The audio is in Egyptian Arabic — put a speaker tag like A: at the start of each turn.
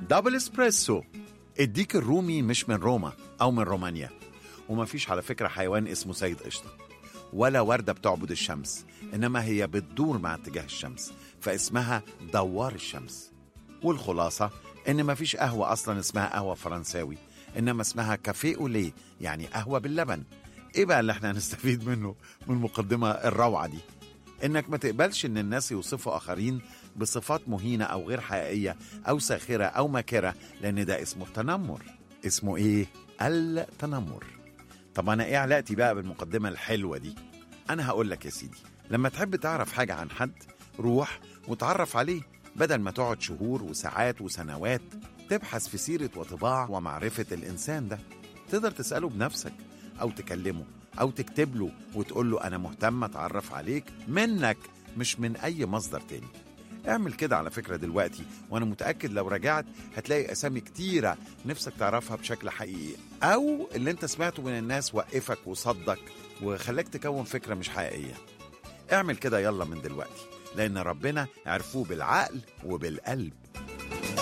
A: دبل اسبريسو الديك الرومي مش من روما أو من رومانيا ومفيش على فكرة حيوان اسمه سيد قشطة ولا وردة بتعبد الشمس إنما هي بتدور مع اتجاه الشمس فاسمها دوار الشمس والخلاصة إن مفيش قهوة أصلا اسمها قهوة فرنساوي إنما اسمها كافيه أوليه يعني قهوة باللبن إيه بقى اللي احنا هنستفيد منه من المقدمة الروعة دي إنك ما تقبلش إن الناس يوصفوا آخرين بصفات مهينة أو غير حقيقية أو ساخرة أو ماكرة لأن ده اسمه التنمر اسمه إيه؟ التنمر طب أنا إيه علاقتي بقى بالمقدمة الحلوة دي؟ أنا هقول لك يا سيدي لما تحب تعرف حاجة عن حد روح وتعرف عليه بدل ما تقعد شهور وساعات وسنوات تبحث في سيرة وطباع ومعرفة الإنسان ده تقدر تسأله بنفسك أو تكلمه أو تكتب له وتقول له أنا مهتم أتعرف عليك منك مش من أي مصدر تاني اعمل كده على فكرة دلوقتي وأنا متأكد لو رجعت هتلاقي أسامي كتيرة نفسك تعرفها بشكل حقيقي أو اللي أنت سمعته من الناس وقفك وصدك وخلاك تكون فكرة مش حقيقية اعمل كده يلا من دلوقتي لأن ربنا عرفوه بالعقل وبالقلب